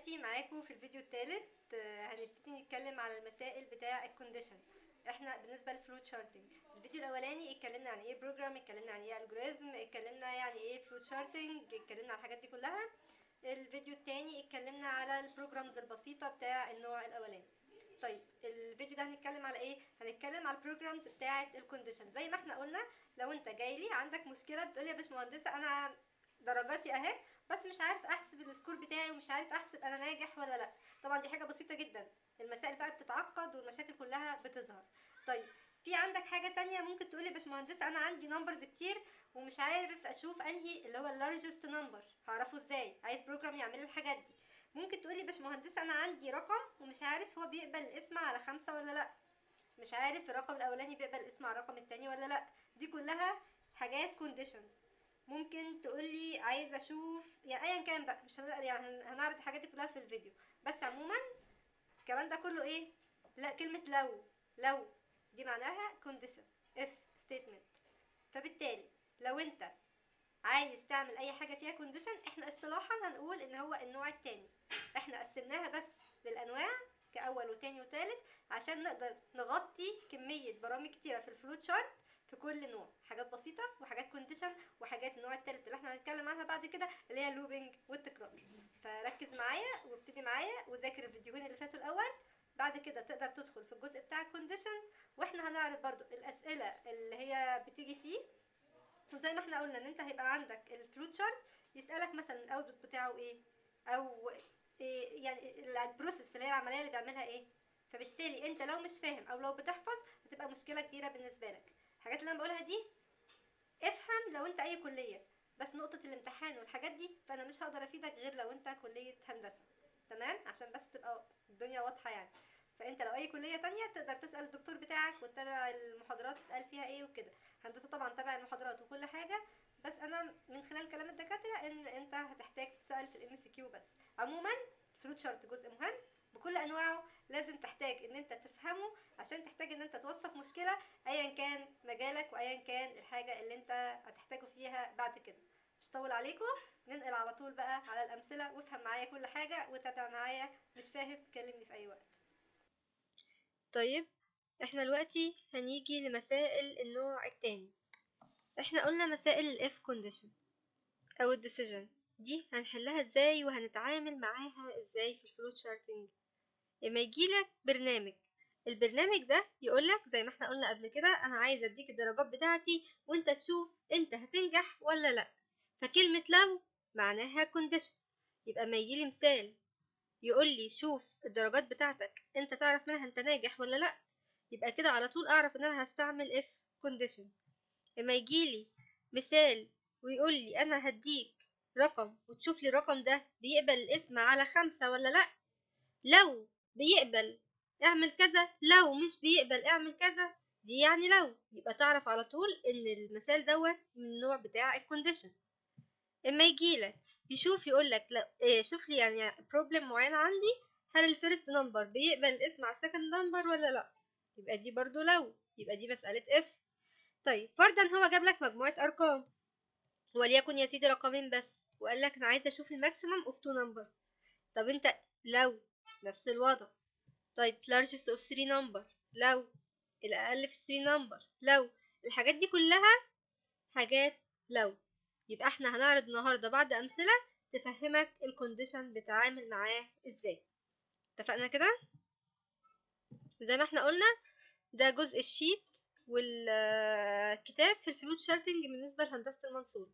دلوقتي معاكم في الفيديو الثالث هنبتدي نتكلم على المسائل بتاع الكونديشن احنا بالنسبه للفلو تشارتنج الفيديو الاولاني اتكلمنا عن ايه بروجرام اتكلمنا عن ايه الجوريزم اتكلمنا يعني ايه فلو تشارتنج اتكلمنا على الحاجات دي كلها الفيديو الثاني اتكلمنا على البروجرامز البسيطه بتاع النوع الاولاني طيب الفيديو ده هنتكلم على ايه هنتكلم على البروجرامز بتاعه الكونديشن زي ما احنا قلنا لو انت جاي لي عندك مشكله بتقول لي يا باشمهندسه انا درجاتي اهي بس مش عارف احسب السكور بتاعي ومش عارف احسب انا ناجح ولا لا طبعا دي حاجه بسيطه جدا المسائل بقى بتتعقد والمشاكل كلها بتظهر طيب في عندك حاجه تانية ممكن تقولي يا باشمهندسه انا عندي نمبرز كتير ومش عارف اشوف انهي اللي هو اللارجست نمبر هعرفه ازاي عايز بروجرام يعمل لي الحاجات دي ممكن تقولي يا باشمهندسه انا عندي رقم ومش عارف هو بيقبل الاسم على خمسة ولا لا مش عارف الرقم الاولاني بيقبل الاسم على الرقم التاني ولا لا دي كلها حاجات كونديشنز ممكن تقولي عايز اشوف يعني ايا كان بقى مش هنقدر يعني هنعرض الحاجات دي كلها في الفيديو بس عموما الكلام ده كله ايه لا كلمة لو لو دي معناها condition if statement فبالتالي لو انت عايز تعمل اي حاجة فيها condition احنا اصطلاحا هنقول ان هو النوع التاني احنا قسمناها بس بالانواع كاول وتاني وتالت عشان نقدر نغطي كمية برامج كتيرة في الفلو تشارت في كل نوع حاجات بسيطة وحاجات كونديشن وحاجات النوع التالت اللي احنا هنتكلم عنها بعد كده اللي هي اللوبينج والتكرار فركز معايا وابتدي معايا وذاكر الفيديوهين اللي فاتوا الاول بعد كده تقدر تدخل في الجزء بتاع الكونديشن واحنا هنعرض برضو الاسئلة اللي هي بتيجي فيه وزي ما احنا قلنا ان انت هيبقى عندك الفلو تشارت يسألك مثلا الاوتبوت بتاعه ايه او إيه يعني البروسيس اللي هي العملية اللي بيعملها ايه فبالتالي انت لو مش فاهم او لو بتحفظ هتبقى مشكلة كبيرة بالنسبة لك الحاجات اللي انا بقولها دي افهم لو انت اي كليه بس نقطه الامتحان والحاجات دي فانا مش هقدر افيدك غير لو انت كليه هندسه تمام عشان بس تبقى الدنيا واضحه يعني فانت لو اي كليه تانية تقدر تسال الدكتور بتاعك وتتابع المحاضرات اتقال فيها ايه وكده هندسه طبعا تابع المحاضرات وكل حاجه بس انا من خلال كلام الدكاتره ان انت هتحتاج تسال في الام سي كيو بس عموما فلوت شارت جزء مهم بكل انواعه لازم تحتاج ان انت تفهمه عشان تحتاج ان انت توصف مشكله ايا كان مجالك وايا كان الحاجه اللي انت هتحتاجه فيها بعد كده مش طول عليكم ننقل على طول بقى على الامثله وافهم معايا كل حاجه وتابع معايا مش فاهم كلمني في اي وقت طيب احنا دلوقتي هنيجي لمسائل النوع التاني احنا قلنا مسائل الاف كونديشن او الديسيجن دي هنحلها ازاي وهنتعامل معاها ازاي في الفلو تشارتنج لما يجيلك برنامج البرنامج ده يقولك زي ما احنا قلنا قبل كده انا عايز اديك الدرجات بتاعتي وانت تشوف انت هتنجح ولا لا فكلمة لو معناها كونديشن يبقى ما يجيلي مثال يقول لي شوف الدرجات بتاعتك انت تعرف منها انت ناجح ولا لا يبقى كده على طول اعرف ان انا هستعمل اف كونديشن لما يجيلي مثال ويقول لي انا هديك رقم وتشوف لي الرقم ده بيقبل الاسم على خمسة ولا لا لو بيقبل اعمل كذا لو مش بيقبل اعمل كذا دي يعني لو يبقى تعرف على طول ان المثال دوت من النوع بتاع الكونديشن اما يجيلك يشوف يقولك لا إيه شوف لي يعني بروبلم معين عندي هل الفيرست نمبر بيقبل الاسم على السكند نمبر ولا لا يبقى دي برضو لو يبقى دي مسألة اف طيب فرضا هو جاب لك مجموعة ارقام وليكن يا سيدي رقمين بس وقال لك انا عايز اشوف الماكسيمم اوف تو نمبر طب انت لو نفس الوضع طيب largest of 3 number لو الأقل في 3 number لو الحاجات دي كلها حاجات لو يبقى احنا هنعرض النهاردة بعض أمثلة تفهمك الكونديشن بتعامل معاه ازاي اتفقنا كده زي ما احنا قلنا ده جزء الشيت والكتاب في الفلوت شارتنج بالنسبة لهندسة المنصورة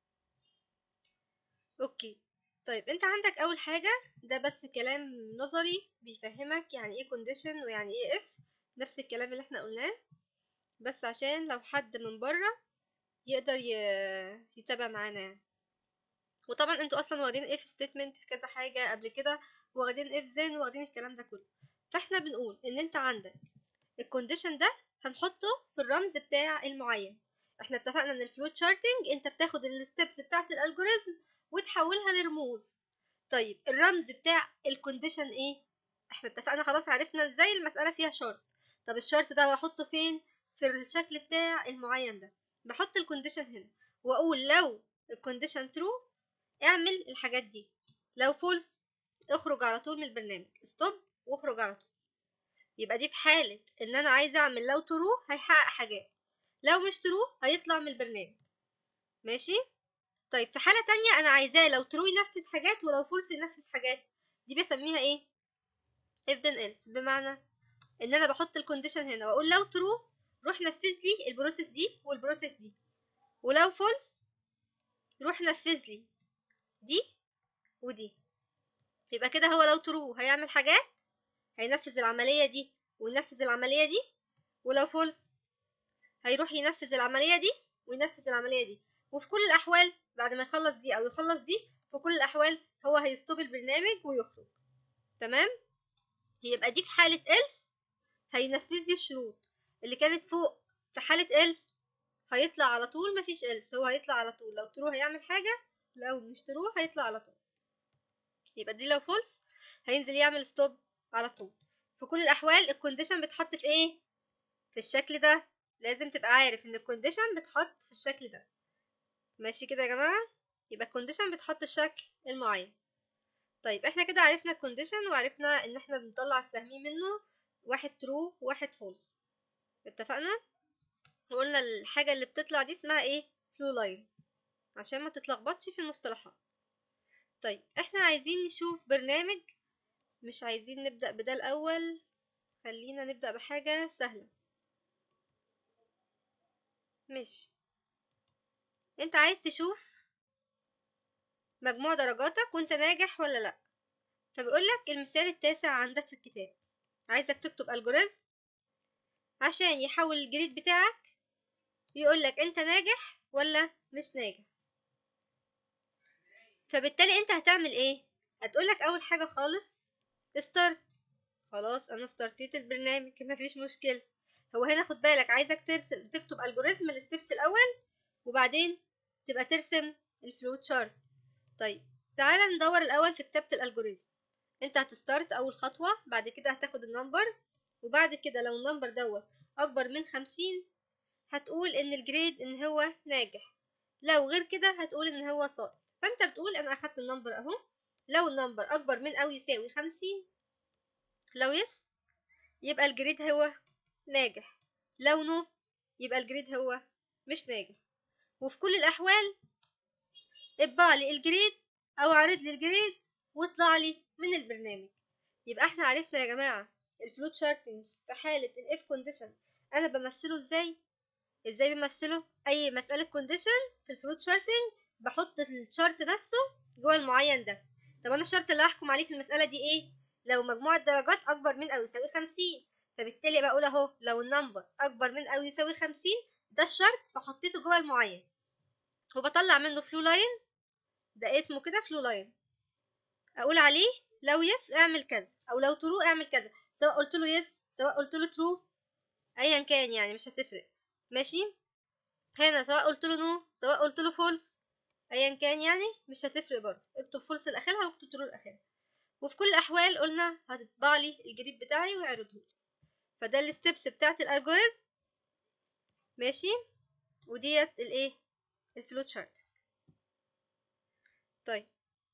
اوكي طيب انت عندك اول حاجة ده بس كلام نظري بيفهمك يعني ايه كونديشن ويعني ايه اف نفس الكلام اللي احنا قلناه بس عشان لو حد من بره يقدر يتابع معانا يعني وطبعا انتوا اصلا واخدين اف ستيتمنت في كذا حاجة قبل كده واخدين اف زين واخدين الكلام ده كله فاحنا بنقول ان انت عندك الكونديشن ده هنحطه في الرمز بتاع المعين احنا اتفقنا ان الفلو تشارتنج انت بتاخد الستبس بتاعت الالجوريزم وتحولها لرموز طيب الرمز بتاع الكونديشن ايه احنا اتفقنا خلاص عرفنا ازاي المسألة فيها شرط طب الشرط ده بحطه فين في الشكل بتاع المعين ده بحط الكونديشن هنا واقول لو الكونديشن ترو اعمل الحاجات دي لو فولس اخرج على طول من البرنامج ستوب واخرج على طول يبقى دي في حالة ان انا عايزة اعمل لو ترو هيحقق حاجات لو مش ترو هيطلع من البرنامج ماشي طيب في حالة تانية انا عايزاه لو ترو ينفذ حاجات ولو فولس ينفذ حاجات دي بسميها ايه if then else بمعنى ان انا بحط الكونديشن هنا واقول لو ترو روح نفذ لي البروسيس دي والبروسيس دي ولو فولس روح نفذ لي دي ودي يبقى كده هو لو ترو هيعمل حاجات هينفذ العملية دي وينفذ العملية دي ولو فولس هيروح ينفذ العملية دي وينفذ العملية دي وفي كل الأحوال بعد ما يخلص دي أو يخلص دي في كل الأحوال هو هيستوب البرنامج ويخرج تمام يبقى دي في حالة else هينفذ لي الشروط اللي كانت فوق في حالة else هيطلع على طول مفيش else هو هيطلع على طول لو ترو هيعمل حاجة لو مش ترو هيطلع على طول يبقى دي لو فولس هينزل يعمل ستوب على طول في كل الأحوال الكونديشن بتحط في ايه في الشكل ده لازم تبقى عارف ان الكونديشن بتحط في الشكل ده ماشي كده يا جماعة يبقى الكونديشن بتحط الشكل المعين طيب احنا كده عرفنا الكونديشن وعرفنا ان احنا بنطلع السهمين منه واحد ترو وواحد فولس اتفقنا وقلنا الحاجة اللي بتطلع دي اسمها ايه فلو لاين عشان ما تتلخبطش في المصطلحات طيب احنا عايزين نشوف برنامج مش عايزين نبدأ بده الأول خلينا نبدأ بحاجة سهلة ماشي انت عايز تشوف مجموع درجاتك وانت ناجح ولا لا فبيقولك المثال التاسع عندك في الكتاب عايزك تكتب الجوريزم عشان يحول الجريد بتاعك يقولك انت ناجح ولا مش ناجح فبالتالي انت هتعمل ايه هتقولك اول حاجة خالص ستارت خلاص انا ستارتيت البرنامج مفيش مشكلة هو هنا خد بالك عايزك ترسم تكتب الجوريزم الستبس الاول وبعدين تبقى ترسم الفلو تشارت طيب تعالى ندور الاول في كتابة الالجوريزم انت هتستارت اول خطوة بعد كده هتاخد النمبر وبعد كده لو النمبر دوت اكبر من خمسين هتقول ان الجريد ان هو ناجح لو غير كده هتقول ان هو ساقط فانت بتقول انا اخدت النمبر اهو لو النمبر اكبر من او يساوي خمسين لو يس يبقى الجريد هو ناجح لو نو يبقى الجريد هو مش ناجح وفي كل الاحوال اطبع لي الجريد او عرض لي الجريد واطلع لي من البرنامج يبقى احنا عرفنا يا جماعه الفلو تشارتنج في حاله الاف كونديشن انا بمثله ازاي ازاي بمثله اي مساله كونديشن في الفلو تشارتنج بحط الشرط نفسه جوه المعين ده طب انا الشرط اللي هحكم عليه في المساله دي ايه لو مجموع الدرجات اكبر من او يساوي خمسين فبالتالي بقول اهو لو النمبر اكبر من او يساوي خمسين ده الشرط فحطيته جوه المعين وبطلع منه فلو لاين ده اسمه كده فلو لاين اقول عليه لو يس اعمل كذا او لو ترو اعمل كذا سواء قلت له يس سواء قلت له ترو ايا كان يعني مش هتفرق ماشي هنا سواء قلت له نو سواء قلت له فولس ايا كان يعني مش هتفرق برضه اكتب فولس لاخرها واكتب ترو لاخرها وفي كل الاحوال قلنا هتطبع لي الجديد بتاعي ويعرضه لي فده الستبس بتاعت الالجوريزم ماشي وديت الايه الفلو تشارت طيب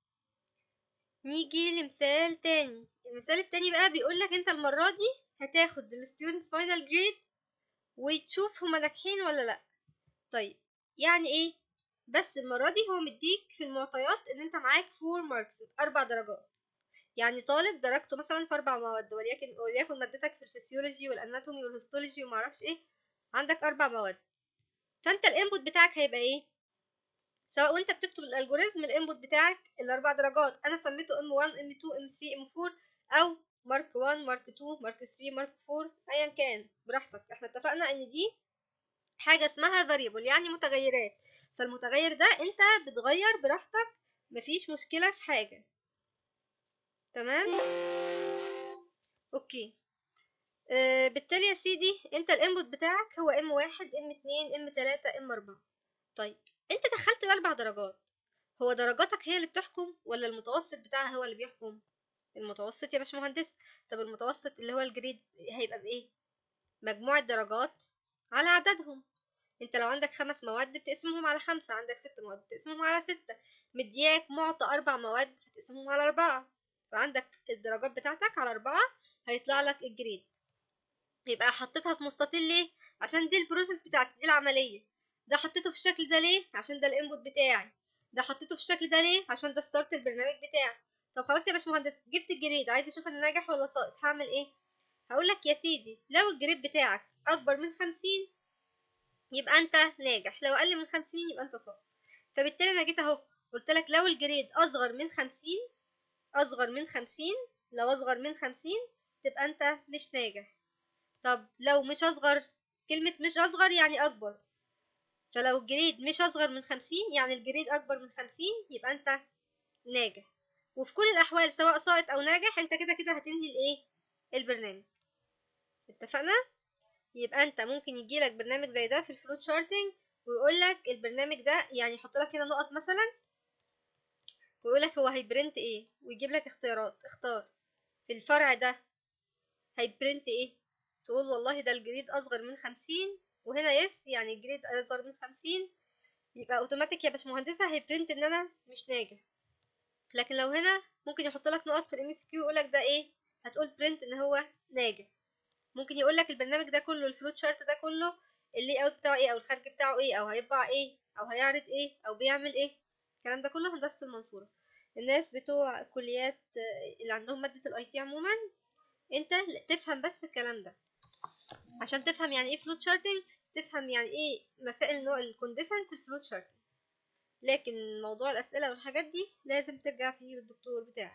نيجي لمثال تاني المثال التاني بقى بيقولك انت المرة دي هتاخد الستودنت فاينل جريد وتشوف هما ناجحين ولا لا طيب يعني ايه بس المرة دي هو مديك في المعطيات ان انت معاك فور ماركس اربع درجات يعني طالب درجته مثلا في اربع مواد وليكن وليكن مادتك في الفسيولوجي والاناتومي والهيستولوجي ومعرفش ايه عندك اربع مواد فانت الانبوت بتاعك هيبقى ايه سواء وانت بتكتب الالجوريزم الانبوت بتاعك الاربع درجات انا سميته ام 1 ام 2 ام 3 ام 4 او مارك 1 مارك 2 مارك 3 مارك 4 ايا كان براحتك احنا اتفقنا ان دي حاجه اسمها variable يعني متغيرات فالمتغير ده انت بتغير براحتك مفيش مشكله في حاجه تمام اوكي آه بالتالي يا سيدي انت الانبوت بتاعك هو ام واحد ام اتنين ام تلاتة ام اربعة طيب انت دخلت الاربع درجات هو درجاتك هي اللي بتحكم ولا المتوسط بتاعها هو اللي بيحكم المتوسط يا باشمهندس طب المتوسط اللي هو الجريد هيبقى بايه مجموع الدرجات على عددهم انت لو عندك خمس مواد بتقسمهم على خمسة عندك ست مواد بتقسمهم على ستة مدياك معطى اربع مواد بتقسمهم على اربعة فعندك الدرجات بتاعتك على أربعة هيطلع لك الجريد يبقى حطيتها في مستطيل ليه عشان دي البروسيس بتاعتي دي العملية ده حطيته في الشكل ده ليه عشان ده الانبوت بتاعي ده حطيته في الشكل ده ليه عشان ده ستارت البرنامج بتاعي طب خلاص يا باشمهندس جبت الجريد عايز اشوف انا ناجح ولا ساقط هعمل ايه هقول لك يا سيدي لو الجريد بتاعك اكبر من خمسين يبقى انت ناجح لو اقل من خمسين يبقى انت ساقط فبالتالي انا جيت اهو قلت لك لو الجريد اصغر من خمسين اصغر من خمسين لو اصغر من خمسين تبقى انت مش ناجح طب لو مش اصغر كلمة مش اصغر يعني اكبر فلو الجريد مش اصغر من خمسين يعني الجريد اكبر من خمسين يبقى انت ناجح وفي كل الاحوال سواء ساقط او ناجح انت كده كده هتنهي الايه البرنامج اتفقنا يبقى انت ممكن يجيلك برنامج زي ده في الفلوت شارتنج ويقول لك البرنامج ده يعني يحط لك هنا نقط مثلا ويقول لك هو هيبرنت ايه ويجيب لك اختيارات اختار في الفرع ده هيبرنت ايه تقول والله ده الجريد اصغر من خمسين وهنا يس يعني الجريد اصغر من خمسين يبقى اوتوماتيك يا باشمهندسة هيبرنت ان انا مش ناجح لكن لو هنا ممكن يحط لك نقط في الام اس كيو يقول لك ده ايه هتقول برنت ان هو ناجح ممكن يقول لك البرنامج ده كله الفلوت شارت ده كله اللي اوت بتاعه ايه او الخارج بتاعه ايه او هيطبع ايه او هيعرض ايه او بيعمل ايه الكلام ده كله هندسة المنصورة الناس بتوع كليات اللي عندهم مادة الاي تي عموما انت تفهم بس الكلام ده عشان تفهم يعني ايه فلوت شارتنج تفهم يعني ايه مسائل نوع الكونديشن في الفلوت شارتنج لكن موضوع الاسئله والحاجات دي لازم ترجع فيه للدكتور بتاعك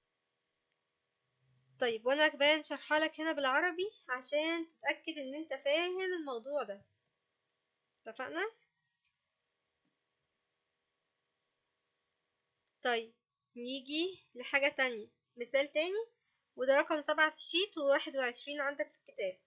طيب وانا كمان شرحها لك هنا بالعربي عشان تتاكد ان انت فاهم الموضوع ده اتفقنا طيب نيجي لحاجه تانية مثال تاني وده رقم سبعة في الشيت وواحد وعشرين عندك في الكتاب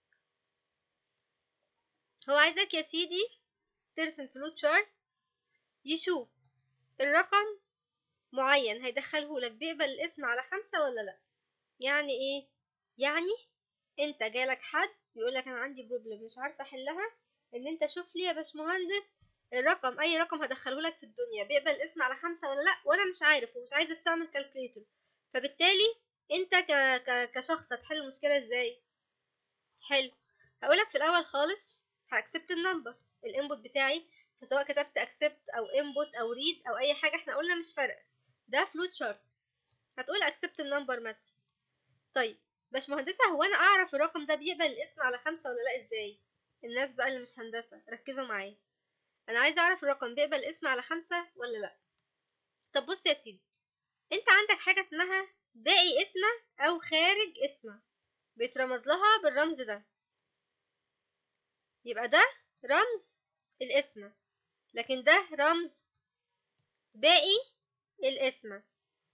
هو عايزك يا سيدي ترسم فلوت شارت يشوف الرقم معين هيدخله لك بيقبل الاسم على خمسة ولا لا يعني ايه يعني انت جالك حد يقول لك انا عندي بروبلم مش عارفه احلها ان انت شوف لي يا باشمهندس الرقم اي رقم هدخله لك في الدنيا بيقبل الاسم على خمسة ولا لا وانا مش عارف ومش عايزه استعمل كالكوليتر فبالتالي انت ك... ك... كشخص هتحل المشكله ازاي حلو هقولك في الاول خالص هاكسبت النمبر الانبوت بتاعي فسواء كتبت اكسبت او انبوت او ريد او اي حاجه احنا قلنا مش فارقه ده فلوت شارت هتقول اكسبت النمبر مثلا طيب باشمهندسه هو انا اعرف الرقم ده بيقبل الاسم على خمسة ولا لا ازاي الناس بقى اللي مش هندسه ركزوا معايا انا عايزه اعرف الرقم بيقبل الاسم على خمسة ولا لا طب بص يا سيدي انت عندك حاجه اسمها باقي اسمه او خارج اسمه بيترمز لها بالرمز ده يبقى ده رمز الاسم لكن ده رمز باقي الاسم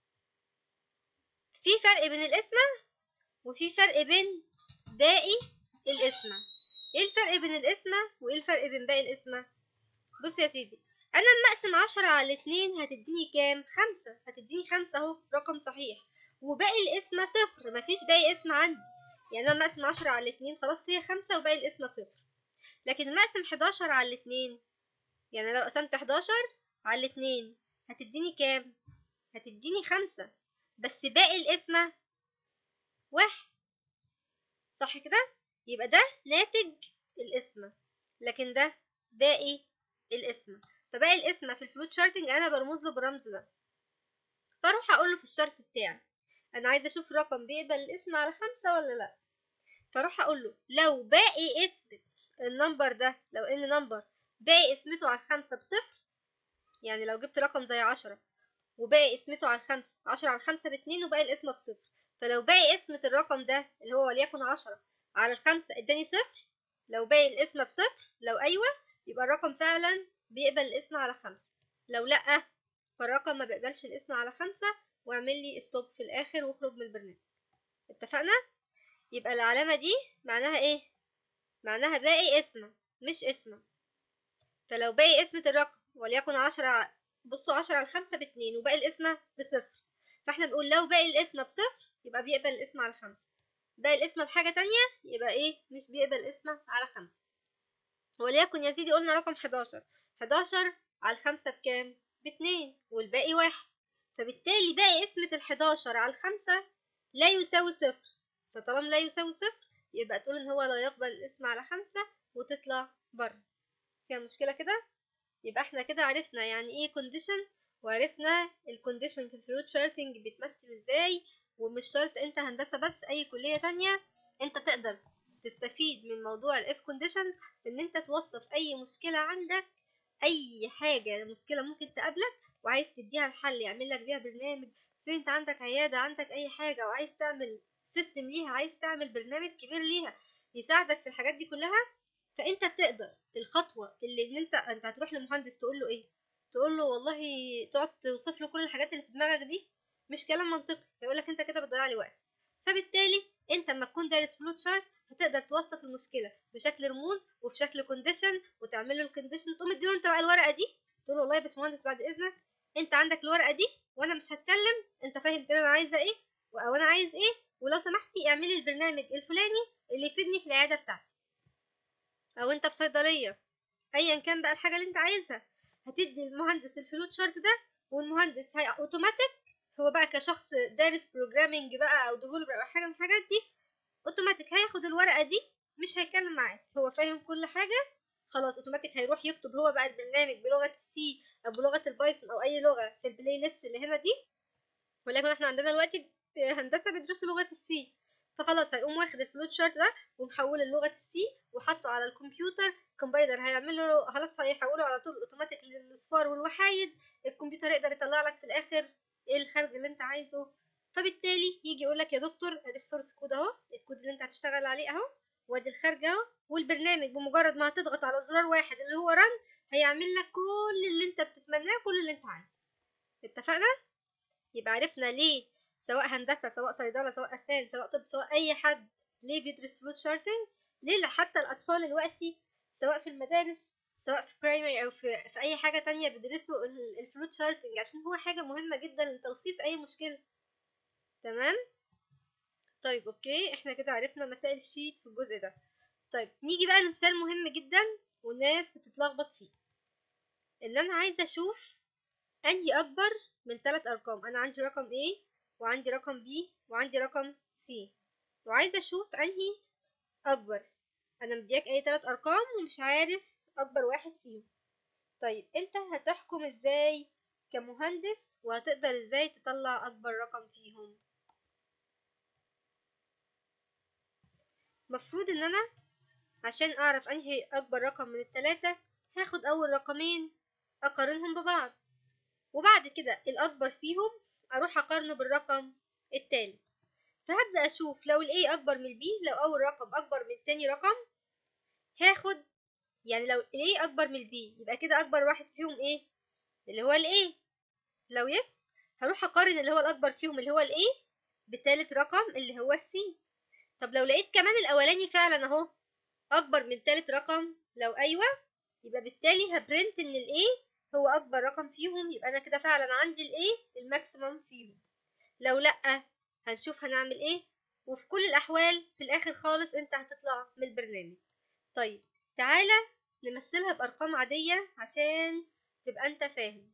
في فرق بين الاسم وفي فرق بين باقي الاسم ايه الفرق بين الاسم وايه الفرق بين باقي الاسم بص يا سيدي انا اما اقسم عشرة على اتنين هتديني كام خمسة هتديني خمسة اهو رقم صحيح وباقي الاسم صفر مفيش باقي اسم عندي يعني انا اقسم عشرة على اتنين خلاص هي خمسة وباقي الاسم صفر لكن لما اقسم حداشر على اتنين يعني لو قسمت حداشر على اتنين هتديني كام هتديني خمسة بس باقي الاسم واحد صح كده يبقى ده ناتج الاسم لكن ده باقي الاسم فباقي الاسم في الفلوت شارتنج انا برمز له بالرمز ده فاروح اقول له في الشرط بتاعي انا عايزه اشوف رقم بيقبل الاسم على خمسة ولا لا فاروح اقول له لو باقي اسم النمبر ده لو ان نمبر باقي اسمته على الخمسة بصفر يعني لو جبت رقم زي عشرة وباقي اسمته على الخمسة عشرة على الخمسة باتنين وباقي الاسم بصفر فلو باقي اسمة الرقم ده اللي هو وليكن عشرة على الخمسة اداني صفر لو باقي الاسم بصفر لو ايوه يبقى الرقم فعلا بيقبل الاسم على خمسة لو لأ فالرقم ما بيقبلش الاسم على خمسة واعمل لي ستوب في الاخر واخرج من البرنامج اتفقنا يبقى العلامة دي معناها ايه معناها باقي اسم مش اسم فلو باقي اسمة الرقم وليكن عشرة بصوا عشرة على خمسة باتنين وباقي الاسم بصفر فاحنا نقول لو باقي الاسم بصفر يبقى بيقبل الاسم على خمسة باقي الاسم بحاجة تانية يبقى ايه مش بيقبل الاسم على خمسة وليكن يا سيدي قلنا رقم حداشر حداشر على الخمسة بكام باتنين والباقي واحد فبالتالي باقي قسمة الحداشر على الخمسة لا يساوي صفر فطالما لا يساوي صفر يبقى تقول ان هو لا يقبل الاسم على خمسة وتطلع بره فيها مشكلة كده يبقى احنا كده عرفنا يعني ايه كونديشن وعرفنا الكونديشن في الفلوت شارتنج بيتمثل ازاي ومش شرط انت هندسة بس اي كلية تانية انت تقدر تستفيد من موضوع الاف كونديشن ان انت توصف اي مشكلة عندك اي حاجة مشكلة ممكن تقابلك وعايز تديها الحل يعمل لك بيها برنامج زي انت عندك عيادة عندك اي حاجة وعايز تعمل سيستم ليها عايز تعمل برنامج كبير ليها يساعدك في الحاجات دي كلها فانت تقدر الخطوة اللي ان انت انت هتروح لمهندس تقول له ايه تقول له والله تقعد توصف له كل الحاجات اللي في دماغك دي مش كلام منطقي هيقول لك انت كده بتضيع لي وقت فبالتالي انت لما تكون دارس فلوت شارت هتقدر توصف المشكله بشكل رموز وفي شكل كونديشن وتعمل له الكونديشن تقوم تديله انت بقى الورقه دي تقول له والله يا باشمهندس بعد اذنك انت عندك الورقه دي وانا مش هتكلم انت فاهم كده انا عايزه ايه او انا عايز ايه ولو سمحتي اعملي البرنامج الفلاني اللي يفيدني في العياده بتاعتي او انت في صيدليه ايا كان بقى الحاجه اللي انت عايزها هتدي المهندس الفلوت شارت ده والمهندس هي اوتوماتيك هو بقى كشخص دارس بروجرامنج بقى او ديفلوبر او حاجه من الحاجات دي اوتوماتيك هياخد الورقه دي مش هيتكلم معاك هو فاهم كل حاجه خلاص اوتوماتيك هيروح يكتب هو بقى البرنامج بلغه السي او بلغه البايثون او اي لغه في البلاي ليست اللي هنا دي ولكن احنا عندنا دلوقتي هندسه بيدرسوا لغه السي فخلاص هيقوم واخد الفلوت شارت ده ومحوله لغه السي وحطه على الكمبيوتر الكمبايلر هيعمل له خلاص هيحوله على طول اوتوماتيك للاصفار والوحايد الكمبيوتر يقدر يطلع لك في الاخر ايه الخارج اللي انت عايزه فبالتالي يجي يقول لك يا دكتور ادي السورس كود اهو الكود اللي انت هتشتغل عليه اهو وادي الخارج اهو والبرنامج بمجرد ما هتضغط على زرار واحد اللي هو رن هيعمل لك كل اللي انت بتتمناه كل اللي انت عايزه اتفقنا يبقى عرفنا ليه سواء هندسه سواء صيدله سواء اسنان سواء طب سواء اي حد ليه بيدرس فلوت شارتنج ليه حتى الاطفال دلوقتي سواء في المدارس سواء في برايمري او في, في اي حاجه تانية بيدرسوا الفلوت شارتنج عشان هو حاجه مهمه جدا لتوصيف اي مشكله تمام طيب اوكي احنا كده عرفنا مسائل الشيت في الجزء ده طيب نيجي بقى لمثال مهم جدا والناس بتتلخبط فيه ان انا عايزه اشوف انهي اكبر من ثلاث ارقام انا عندي رقم A وعندي رقم B وعندي رقم C وعايزه اشوف انهي اكبر انا مدياك اي ثلاث ارقام ومش عارف اكبر واحد فيهم طيب انت هتحكم ازاي كمهندس وهتقدر ازاي تطلع اكبر رقم فيهم مفروض ان انا عشان اعرف انهي اكبر رقم من التلاتة هاخد اول رقمين اقارنهم ببعض وبعد كده الاكبر فيهم اروح اقارنه بالرقم التالت فهبدأ اشوف لو الاي اكبر من البي لو اول رقم اكبر من تاني رقم هاخد يعني لو الاي اكبر من البي يبقى كده اكبر واحد فيهم ايه اللي هو الاي لو يس هروح اقارن اللي هو الاكبر فيهم اللي هو الاي بتالت رقم اللي هو السي طب لو لقيت كمان الاولاني فعلا اهو اكبر من تالت رقم لو ايوه يبقى بالتالي هبرنت ان الاي هو اكبر رقم فيهم يبقى انا كده فعلا عندي الاي الماكسيمم فيهم لو لا هنشوف هنعمل ايه وفي كل الاحوال في الاخر خالص انت هتطلع من البرنامج طيب تعالى نمثلها بارقام عاديه عشان تبقى انت فاهم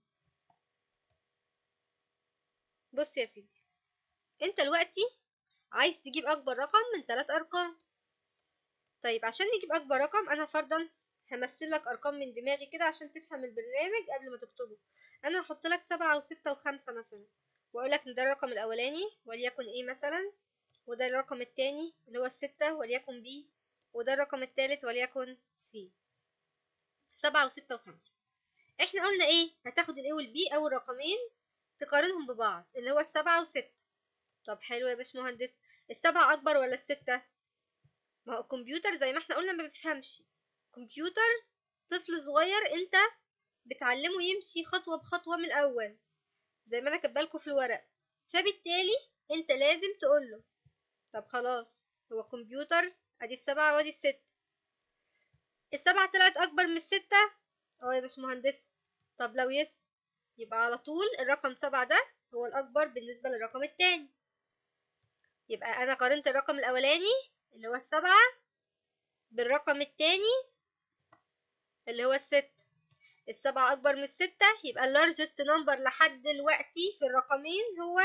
بص يا سيدي انت دلوقتي عايز تجيب اكبر رقم من ثلاث ارقام طيب عشان نجيب اكبر رقم انا فرضا همثل لك ارقام من دماغي كده عشان تفهم البرنامج قبل ما تكتبه انا هحط لك سبعة وستة وخمسة مثلا واقول لك ان ده الرقم الاولاني وليكن ايه مثلا وده الرقم التاني اللي هو الستة وليكن بي وده الرقم التالت وليكن سي سبعة وستة وخمسة احنا قلنا ايه هتاخد الاي والبي اول رقمين تقارنهم ببعض اللي هو السبعة وستة طب حلو يا باشمهندس السبعة اكبر ولا الستة ما هو الكمبيوتر زي ما احنا قلنا ما بيفهمش كمبيوتر طفل صغير انت بتعلمه يمشي خطوة بخطوة من الاول زي ما انا كاتبالكوا في الورق فبالتالي انت لازم تقوله طب خلاص هو كمبيوتر ادي السبعة وادي الستة السبعة طلعت اكبر من الستة اه يا باشمهندس طب لو يس يبقى على طول الرقم سبعة ده هو الاكبر بالنسبة للرقم التاني يبقى انا قارنت الرقم الاولاني اللي هو السبعة بالرقم التاني اللي هو الست السبعة أكبر من الستة يبقى اللارجست نمبر لحد دلوقتي في الرقمين هو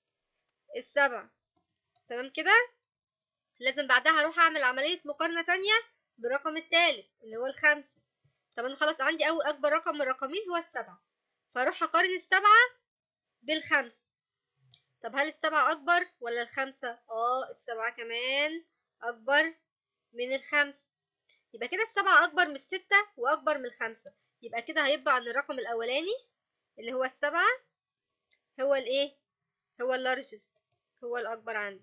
السبعة تمام كده لازم بعدها أروح أعمل عملية مقارنة تانية بالرقم التالت اللي هو الخمسة طب أنا خلاص عندي أول أكبر رقم من الرقمين هو السبعة فأروح أقارن السبعة بالخمسة طب هل السبعة أكبر ولا الخمسة؟ اه السبعة كمان أكبر من الخمسة يبقى كده السبعة أكبر من الستة وأكبر من الخمسة يبقى كده هيبقى عن الرقم الأولاني اللي هو السبعة هو الإيه؟ هو اللارجست هو الأكبر عندي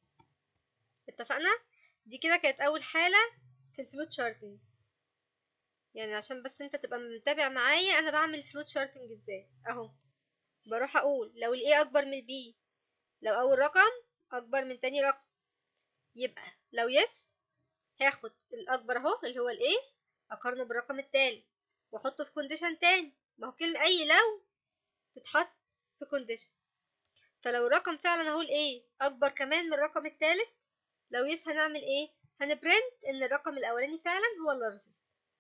اتفقنا؟ دي كده كانت أول حالة في الفلوت شارتنج يعني عشان بس انت تبقى متابع معايا انا بعمل الفلوت شارتنج ازاي اهو بروح اقول لو الايه اكبر من البي لو اول رقم اكبر من تاني رقم يبقى لو يس هاخد الاكبر اهو اللي هو الايه اقارنه بالرقم التالي واحطه في كونديشن تاني ما هو كلمه اي لو تتحط في كونديشن فلو الرقم فعلا اهو الايه اكبر كمان من الرقم التالت لو يس هنعمل ايه هنبرنت ان الرقم الاولاني فعلا هو اللارجست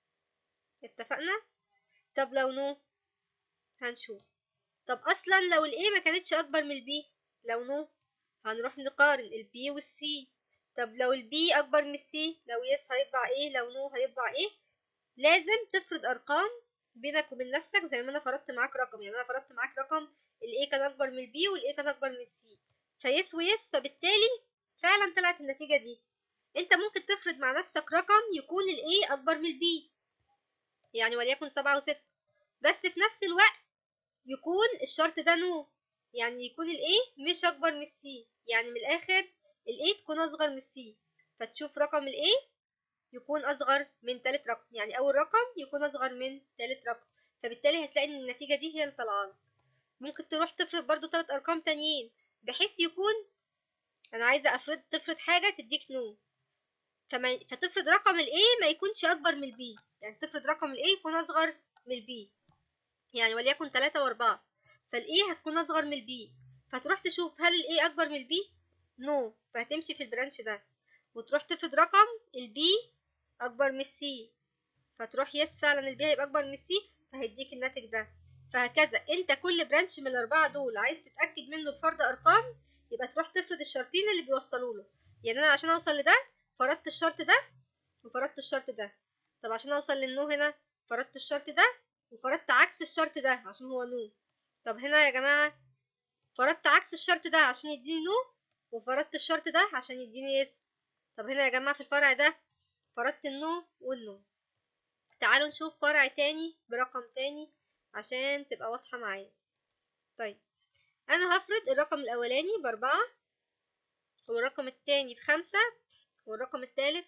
اتفقنا طب لو نو هنشوف طب اصلا لو الايه ما كانتش اكبر من البي لو نو هنروح نقارن البي والسي طب لو البي اكبر من السي لو يس هيطبع ايه لو نو هيطبع ايه لازم تفرض ارقام بينك وبين نفسك زي ما انا فرضت معاك رقم يعني انا فرضت معاك رقم الايه كان اكبر من البي والايه كان اكبر من السي فيس ويس فبالتالي فعلا طلعت النتيجه دي انت ممكن تفرض مع نفسك رقم يكون الايه اكبر من البي يعني وليكن سبعة وستة بس في نفس الوقت يكون الشرط ده نو يعني يكون الايه مش اكبر من السي يعني من الاخر الايه تكون اصغر من السي فتشوف رقم الايه يكون اصغر من تالت رقم يعني اول رقم يكون اصغر من تالت رقم فبالتالي هتلاقي ان النتيجه دي هي اللي طالعه ممكن تروح تفرض برضو تلات ارقام تانيين بحيث يكون انا عايزه افرض تفرض حاجه تديك نو فما فتفرض رقم الايه ما يكونش اكبر من البي يعني تفرض رقم الايه يكون اصغر من البي يعني وليكن تلاتة واربعة فالايه هتكون اصغر من البي فتروح تشوف هل الايه اكبر من البي نو فهتمشي في البرانش ده وتروح تفرض رقم البي اكبر من السي فتروح يس فعلا البي هيبقى اكبر من السي فهيديك الناتج ده فهكذا انت كل برانش من الاربعه دول عايز تتاكد منه بفرض ارقام يبقى تروح تفرض الشرطين اللي بيوصلوا له يعني انا عشان اوصل لده فرضت الشرط ده وفرضت الشرط ده طب عشان اوصل للنو هنا فرضت الشرط ده وفرضت عكس الشرط ده عشان هو نو طب هنا يا جماعه فرضت عكس الشرط ده عشان يديني نو وفرضت الشرط ده عشان يديني يس طب هنا يا جماعه في الفرع ده فرضت النو والنو تعالوا نشوف فرع تاني برقم تاني عشان تبقى واضحه معايا طيب انا هفرض الرقم الاولاني باربعة والرقم التاني بخمسة والرقم التالت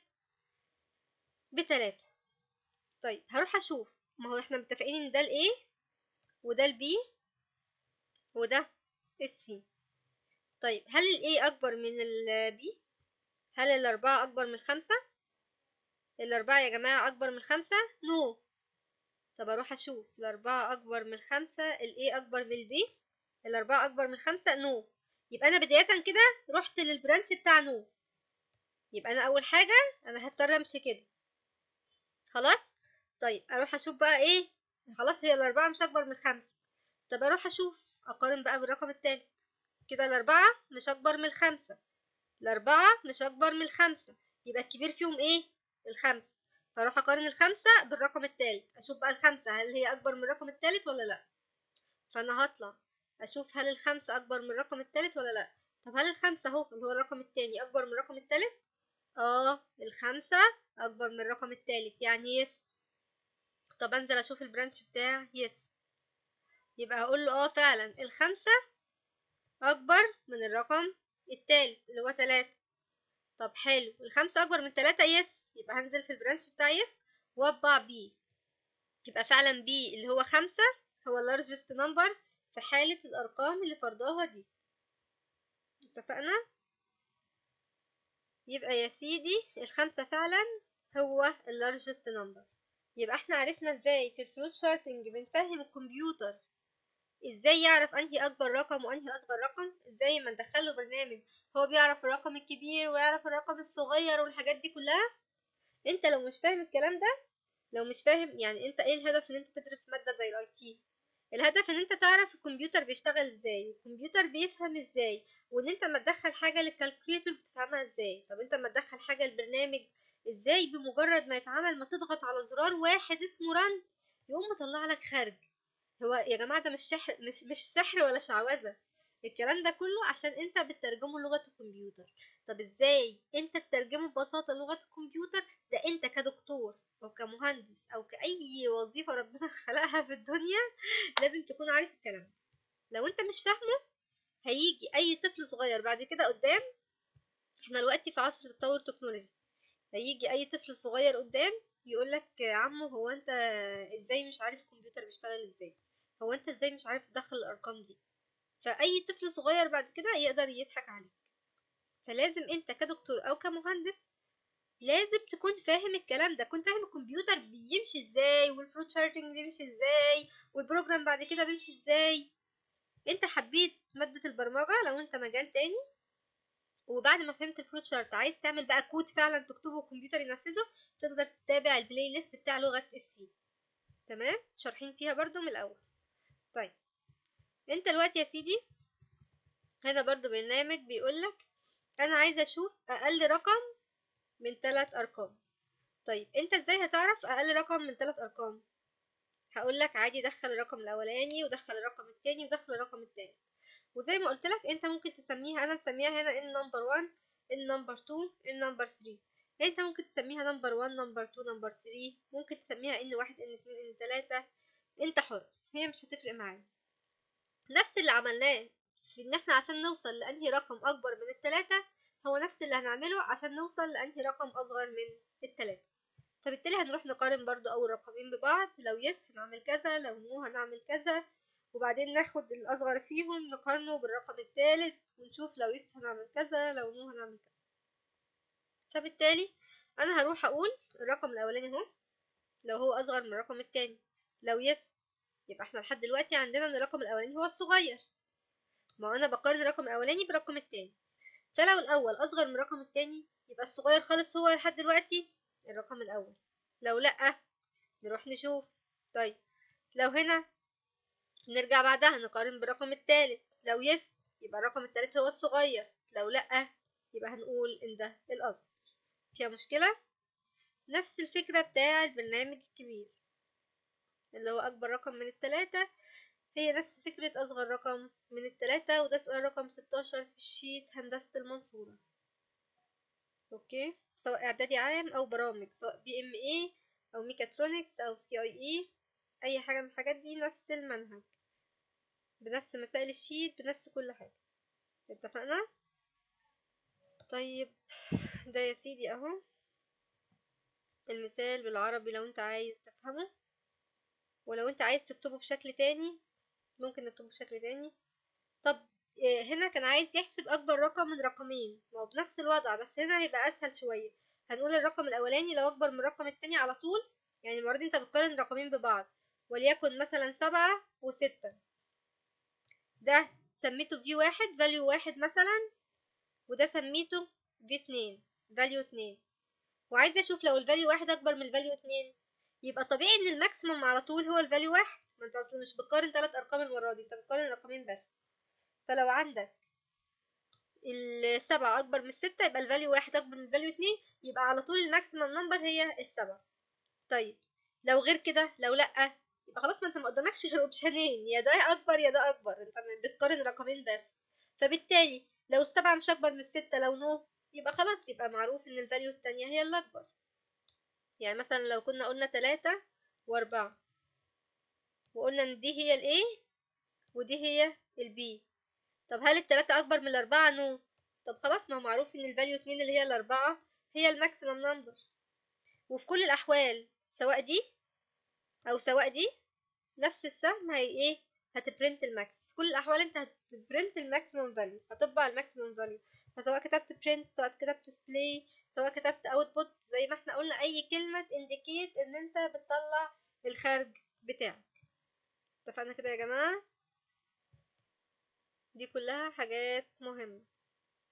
بتلاتة طيب هروح اشوف ما هو احنا متفقين ان ده الايه وده البي وده السي طيب هل الايه اكبر من البي هل الاربعة اكبر من الخمسة الاربعة يا جماعة اكبر من الخمسة نو no. طب اروح اشوف الاربعة اكبر من الخمسة الايه اكبر من البي الاربعة اكبر من الخمسة نو no. يبقى انا بداية كده رحت للبرانش بتاع نو no. يبقى انا اول حاجة انا هضطر امشي كده خلاص طيب اروح اشوف بقى ايه خلاص هي الاربعة مش اكبر من خمسة طب اروح اشوف اقارن بقى بالرقم التالت كده الاربعة مش اكبر من الخمسة الاربعة مش اكبر من الخمسة يبقى الكبير فيهم ايه الخمسة فاروح اقارن الخمسة بالرقم التالت اشوف بقى الخمسة هل هي اكبر من الرقم التالت ولا لا فانا هطلع اشوف هل الخمسة اكبر من الرقم التالت ولا لا طب هل الخمسة اهو اللي هو الرقم التاني اكبر من الرقم التالت اه الخمسة اكبر من الرقم التالت يعني يس طب انزل اشوف البرانش بتاع يس يبقى هقول له اه فعلا الخمسة اكبر من الرقم التالت اللي هو تلاتة طب حلو الخمسة اكبر من تلاتة يس يبقى هنزل في البرانش بتاع يس واطبع بي يبقى فعلا بي اللي هو خمسة هو اللارجست نمبر في حالة الارقام اللي فرضاها دي اتفقنا يبقى يا سيدي الخمسة فعلا هو اللارجست نمبر يبقى احنا عرفنا ازاي في الفلوت شارتنج بنفهم الكمبيوتر ازاي يعرف انهي اكبر رقم وانهي اصغر رقم ازاي ما ندخله برنامج هو بيعرف الرقم الكبير ويعرف الرقم الصغير والحاجات دي كلها انت لو مش فاهم الكلام ده لو مش فاهم يعني انت ايه الهدف ان انت تدرس ماده زي الاي تي الهدف ان انت تعرف الكمبيوتر بيشتغل ازاي والكمبيوتر بيفهم ازاي وان انت ما تدخل حاجه للكالكوليتر بتفهمها ازاي طب انت ما تدخل حاجه للبرنامج ازاي بمجرد ما يتعمل ما تضغط على زرار واحد اسمه رن يقوم مطلع لك خارج هو يا جماعه ده مش سحر مش, مش سحر ولا شعوذه الكلام ده كله عشان انت بتترجمه لغه الكمبيوتر طب ازاي انت تترجمه ببساطه لغه الكمبيوتر ده انت كدكتور او كمهندس او كاي وظيفه ربنا خلقها في الدنيا لازم تكون عارف الكلام ده لو انت مش فاهمه هيجي اي طفل صغير بعد كده قدام احنا دلوقتي في عصر تطور تكنولوجي هيجي اي طفل صغير قدام يقول لك عمو هو انت ازاي مش عارف الكمبيوتر بيشتغل ازاي هو انت ازاي مش عارف تدخل الارقام دي فاي طفل صغير بعد كده يقدر يضحك عليك فلازم انت كدكتور او كمهندس لازم تكون فاهم الكلام ده تكون فاهم الكمبيوتر بيمشي ازاي والفلو شارتنج بيمشي ازاي والبروجرام بعد كده بيمشي ازاي انت حبيت مادة البرمجة لو انت مجال تاني وبعد ما فهمت الفلو شارت عايز تعمل بقى كود فعلا تكتبه والكمبيوتر ينفذه تقدر تتابع البلاي ليست بتاع لغة السي تمام شارحين فيها برضو من الاول طيب انت دلوقتي يا سيدي هذا برضو برنامج بيقولك انا عايزه اشوف اقل رقم من ثلاث ارقام طيب انت ازاي هتعرف اقل رقم من ثلاث ارقام هقولك عادي دخل الرقم الاولاني ودخل الرقم التاني ودخل الرقم التالت وزي ما قلت لك انت ممكن تسميها انا مسميها هنا ان نمبر 1 ان نمبر 2 ان نمبر 3 انت ممكن تسميها نمبر 1 نمبر 2 نمبر 3 ممكن تسميها ان 1 ان 2 ان 3 انت حر هي مش هتفرق معايا نفس اللي عملناه في ان احنا عشان نوصل لانهي رقم اكبر من التلاتة هو نفس اللي هنعمله عشان نوصل لانهي رقم اصغر من التلاتة فبالتالي هنروح نقارن برضو اول رقمين ببعض لو يس هنعمل كذا لو نو هنعمل كذا وبعدين ناخد الاصغر فيهم نقارنه بالرقم الثالث ونشوف لو يس هنعمل كذا لو نو هنعمل كذا فبالتالي انا هروح اقول الرقم الاولاني اهو لو هو اصغر من الرقم الثاني لو يس يبقى احنا لحد دلوقتي عندنا ان الرقم الاولاني هو الصغير ما انا بقارن الرقم الاولاني بالرقم الثاني فلو الاول اصغر من الرقم الثاني يبقى الصغير خالص هو لحد دلوقتي الرقم الاول لو لا نروح نشوف طيب لو هنا نرجع بعدها نقارن بالرقم الثالث لو يس يبقى الرقم الثالث هو الصغير لو لا يبقى هنقول ان ده الاصغر فيها مشكله نفس الفكره بتاع البرنامج الكبير اللي هو اكبر رقم من الثلاثه هي نفس فكرة أصغر رقم من التلاتة وده سؤال رقم ستاشر في الشيت هندسة المنصورة أوكي سواء إعدادي عام أو برامج سواء بي إم إيه أو ميكاترونكس أو سي أي إي أي حاجة من الحاجات دي نفس المنهج بنفس مسائل الشيت بنفس كل حاجة اتفقنا طيب ده يا سيدي أهو المثال بالعربي لو انت عايز تفهمه ولو انت عايز تكتبه بشكل تاني ممكن نكتبه بشكل تاني طب هنا كان عايز يحسب اكبر رقم من رقمين ما هو بنفس الوضع بس هنا هيبقى اسهل شويه هنقول الرقم الاولاني لو اكبر من الرقم التاني على طول يعني المره دي انت بتقارن رقمين ببعض وليكن مثلا سبعة وستة ده سميته في واحد فاليو واحد مثلا وده سميته في اتنين فاليو اتنين وعايزه اشوف لو الفاليو واحد اكبر من الفاليو اتنين يبقى طبيعي ان الماكسيموم على طول هو الفاليو واحد ما انت اصلا مش بتقارن ثلاث ارقام المره دي انت بتقارن رقمين بس فلو عندك السبعة اكبر من الستة يبقى الفاليو واحد اكبر من الفاليو اتنين يبقى على طول الماكسيمم نمبر هي السبعة طيب لو غير كده لو لأ يبقى خلاص ما انت ما قدامكش غير اوبشنين يا ده اكبر يا ده اكبر انت بتقارن رقمين بس فبالتالي لو السبعة مش اكبر من الستة لو نو يبقى خلاص يبقى معروف ان الفاليو التانية هي اللي اكبر يعني مثلا لو كنا قلنا تلاتة واربعة وقلنا ان دي هي الايه ودي هي البي طب هل التلاتة اكبر من الاربعة نو طب خلاص ما هو معروف ان الفاليو اتنين اللي هي الاربعة هي الماكسيمم نمبر وفي كل الاحوال سواء دي او سواء دي نفس السهم هي ايه هتبرنت الماكس في كل الاحوال انت هتبرنت الماكسيمم فاليو هتطبع الماكسيمم فاليو فسواء كتبت print سواء كتبت display سواء كتبت output زي ما احنا قلنا اي كلمة indicate ان انت بتطلع الخارج بتاعك اتفقنا كده يا جماعة دي كلها حاجات مهمة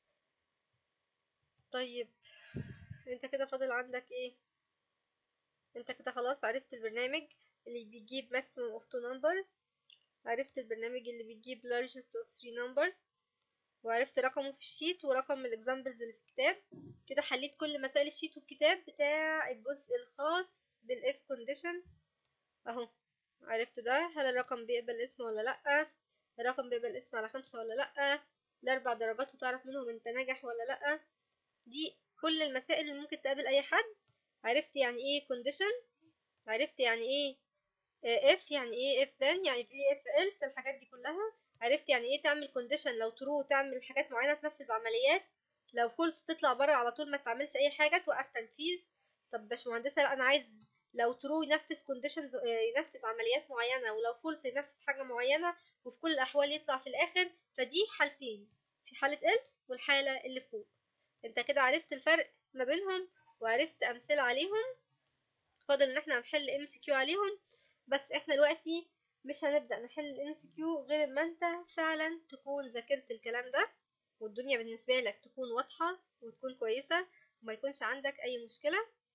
طيب انت كده فاضل عندك ايه انت كده خلاص عرفت البرنامج اللي بيجيب maximum of two numbers عرفت البرنامج اللي بيجيب largest of three numbers وعرفت رقمه في الشيت ورقم الاكزامبلز اللي في الكتاب كده حليت كل مسائل الشيت والكتاب بتاع الجزء الخاص بالاف كونديشن اهو عرفت ده هل الرقم بيقبل اسم ولا لا الرقم بيقبل اسم على خمسة ولا لا الاربع درجات وتعرف منهم انت ناجح ولا لا دي كل المسائل اللي ممكن تقابل اي حد عرفت يعني ايه كونديشن عرفت يعني ايه اف يعني ايه اف then يعني ايه اف else الحاجات دي كلها عرفت يعني ايه تعمل كونديشن لو ترو تعمل حاجات معينه تنفذ عمليات لو فولس تطلع بره على طول ما تعملش اي حاجه توقف تنفيذ طب باشمهندسه لا انا عايز لو ترو ينفذ كونديشنز ينفذ عمليات معينه ولو فولس ينفذ حاجه معينه وفي كل الاحوال يطلع في الاخر فدي حالتين في حاله else والحاله اللي فوق انت كده عرفت الفرق ما بينهم وعرفت امثله عليهم فاضل ان احنا هنحل ام سي كيو عليهم بس احنا دلوقتي مش هنبدا نحل الام سي كيو غير ما انت فعلا تكون ذاكرت الكلام ده والدنيا بالنسبه لك تكون واضحه وتكون كويسه وما يكونش عندك اي مشكله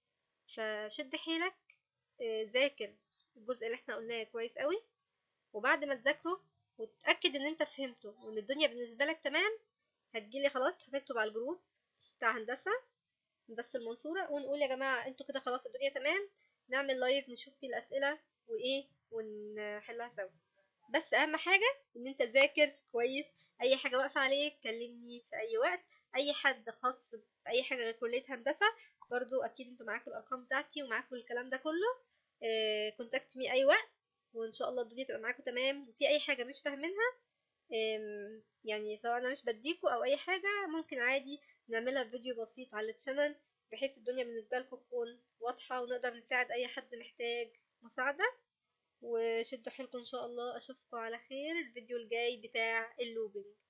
فشد حيلك آه، ذاكر الجزء اللي احنا قلناه كويس قوي وبعد ما تذاكره وتتاكد ان انت فهمته وان الدنيا بالنسبه لك تمام هتجيلي خلاص هتكتب على الجروب بتاع هندسه هندسه المنصوره ونقول يا جماعه انتوا كده خلاص الدنيا تمام نعمل لايف نشوف فيه الاسئله وايه ونحلها سوا بس اهم حاجه ان انت تذاكر كويس اي حاجه واقفه عليك كلمني في اي وقت اي حد خاص باي حاجه غير كليه هندسه برضو اكيد انتوا معاكم الارقام بتاعتي ومعاكم الكلام ده كله كونتاكت مي اي وقت وان شاء الله الدنيا تبقى معاكم تمام وفي اي حاجه مش فاهمينها آم، يعني سواء انا مش بديكوا او اي حاجه ممكن عادي نعملها فيديو بسيط على الشانل بحيث الدنيا بالنسبه لكم تكون واضحه ونقدر نساعد اي حد محتاج مساعده وشدوا حيلكم ان شاء الله اشوفكم على خير الفيديو الجاي بتاع اللوبينج